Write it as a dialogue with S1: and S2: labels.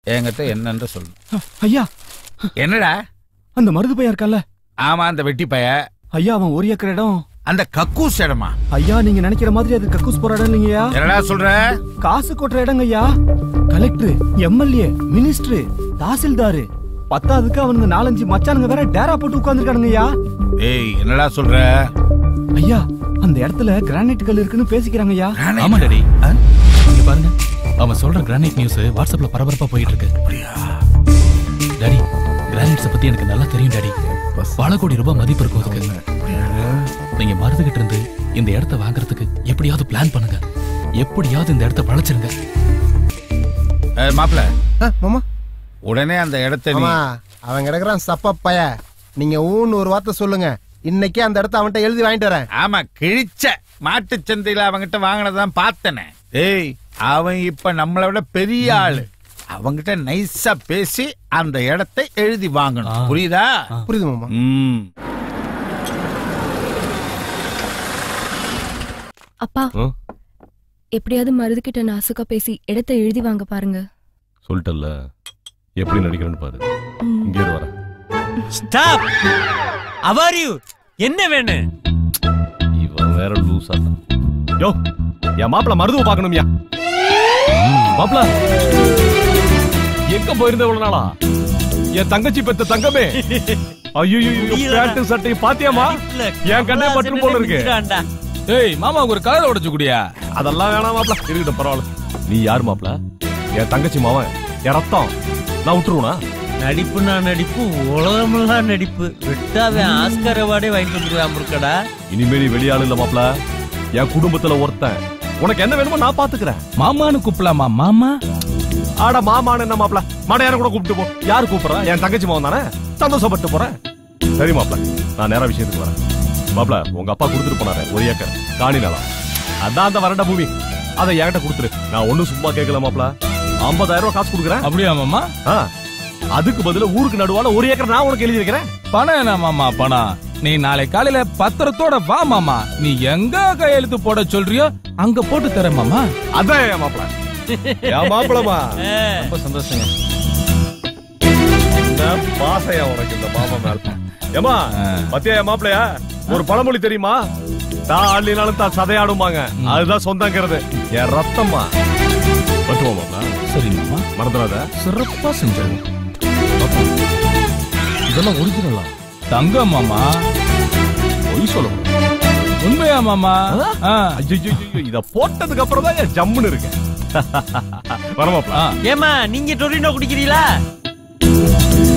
S1: என்கிட்ட என்னன்னு சொல்லணும்
S2: ஐயா
S1: என்னடா
S2: அந்த மருது பையன் இருக்கல்ல
S1: ஆமா அந்த வெட்டி பைய
S2: ஐயா அவன் ஒரு ஏக்கர் இடம்
S1: அந்த கக்கூஸ் இடமா
S2: ஐயா நீங்க நினைக்கிற மாதிரி அது கக்கூஸ் போற இடம் இல்லைங்கய்யா
S1: என்னடா சொல்ற
S2: காசு கொட்டுற இடங்க ஐயா கலெக்டர் எம்எல்ஏ மினிஸ்டர் தாசில்தாரு பத்தாவதுக்கு அவனுங்க நாலஞ்சு மச்சானுங்க வேற டேரா போட்டு உட்கார்ந்துருக்கானுங்க ஐயா
S1: ஏய் என்னடா சொல்ற
S2: ஐயா அந்த இடத்துல கிரானைட் கல் இருக்குன்னு பேசிக்கிறாங்க ஐயா
S3: ஆமா டாடி இங்க பாருங்க அவன் சொல்ற கிரானைட் நியூஸ் வாட்ஸ்அப்ல பரபரப்பா போயிட்டு இருக்கு டாடி கிரானைட்ஸ் பத்தி எனக்கு நல்லா தெரியும் டாடி பல கோடி ரூபாய் மதிப்பு இருக்கும் அதுக்கு நீங்க மருந்துகிட்டு இருந்து இந்த இடத்த வாங்குறதுக்கு எப்படியாவது பிளான் பண்ணுங்க எப்படியாவது இந்த இடத்த பழச்சிருங்க
S1: ஏய், மாப்பிள
S4: மாமா
S1: உடனே அந்த இடத்த நீ
S4: மாமா அவன் கிடக்குறான் சப்ப பய நீங்க ஊன்னு ஒரு வார்த்தை சொல்லுங்க இன்னைக்கே அந்த இடத்த அவன்கிட்ட எழுதி வாங்கிட்டு வரேன்
S1: ஆமா கிழிச்ச மாட்டு சந்தையில அவங்கிட்ட வாங்கினதான் பார்த்தனே ஏய் அவன் இப்ப நம்மளை விட பெரிய ஆளு அவங்கிட்ட நைஸா பேசி அந்த இடத்தை எழுதி வாங்கணும் புரியுதா
S4: புரியுது மாமா
S1: ம்
S5: அப்பா எப்படியாவது மருதுகிட்ட நாசுக்கா பேசி இடத்த எழுதி வாங்க பாருங்க
S6: சொல்லிட்டல்ல எப்படி நடிக்கிறேன்னு பாரு இங்கே இரு வரேன்
S7: ஸ்டாப் அவர் யூ என்ன வேணும்
S6: இவன் வேற லூசா யோ என் மாப்பிள மருதுவ பார்க்கணும்யா மாப்பிள எங்க போயிருந்த இவ்வளவு நாளா என் தங்கச்சி பெத்த தங்கமே ஐயோ பேண்ட் சட்டை பாத்தியாமா என் கண்ணே பற்றும் போல இருக்கு
S3: ஏய் மாமா ஒரு கலர் உடைச்சு குடியா
S6: அதெல்லாம் வேணாம் மாப்பிள இருக்கட்டும் பரவாயில்ல நீ யார் மாப்பிள என் தங்கச்சி மாவன் என் ரத்தம் நான் விட்டுருவனா
S7: நடிப்புனா நடிப்பு உலகமெல்லாம் நடிப்பு விட்டாவே ஆஸ்கர் அவார்டே வாங்கிட்டு வந்துருவான் இருக்கடா
S6: இனிமே நீ வெளியாளு இல்ல மாப்பிள என் குடும்பத்துல ஒருத்தன் உனக்கு என்ன வேணுமோ நான் பாத்துக்கிறேன்
S3: மாமான்னு கூப்பிடலாமா மாமா
S6: ஆட மாமான்னு என்ன மாப்பிள மாடையான கூட கூப்பிட்டு போ யாரு கூப்பிடுறா என் தங்கச்சி மாவன் தானே சந்தோஷப்பட்டு போறேன் சரி மாப்பிள நான் நேரா விஷயத்துக்கு வரேன் மாப்பிள உங்க அப்பா கொடுத்துட்டு போனாரு ஒரு ஏக்கர் காணி நிலம் அதான் அந்த வறண்ட பூமி அதை என்கிட்ட கொடுத்துரு நான் ஒண்ணும் சும்மா கேட்கல மாப்பிள ஐம்பதாயிரம் ரூபாய் காசு கொடுக்குறேன்
S3: அப்படியா மாமா
S6: ஆ, அதுக்கு பதிலா ஊருக்கு நடுவால ஒரு ஏக்கர் நான் உனக்கு எழுதி வைக்கிறேன்
S3: பணம் என்ன மாமா பணம் நீ நாளை காலையில பத்திரத்தோட வா மாமா நீ எங்க கையெழுத்து போட சொல்றியோ அங்க போட்டு தரேன் மாமா
S6: அதான் என் மாப்பிள என் மாப்பிளமா
S3: ரொம்ப சந்தோஷங்க
S6: என்ன பாசையா உனக்கு இந்த மாமா மேல ஏமா பத்தியா என் மாப்பிளையா ஒரு பழமொழி தெரியுமா தான் ஆடலினாலும் தான் சதையாடுமாங்க அதுதான் சொந்தங்கிறது என் ரத்தம்மா பட்டுவா மாப்பிள
S3: சரி மாமா
S6: மறந்துடாத
S3: சிறப்பா செஞ்சிருங்க
S6: இதெல்லாம் ஒரிஜினலா
S3: தங்கம் மாமா
S6: பொய் சொல்ல
S3: உண்மையா மாமா ஆ.
S6: ஐயோ இத போட்டதுக்கு அப்புறம் தான் என் ஜம்முன்னு இருக்கேன் வரமாப்ல
S7: ஏமா நீங்க டொரினோ குடிக்கிறீங்களா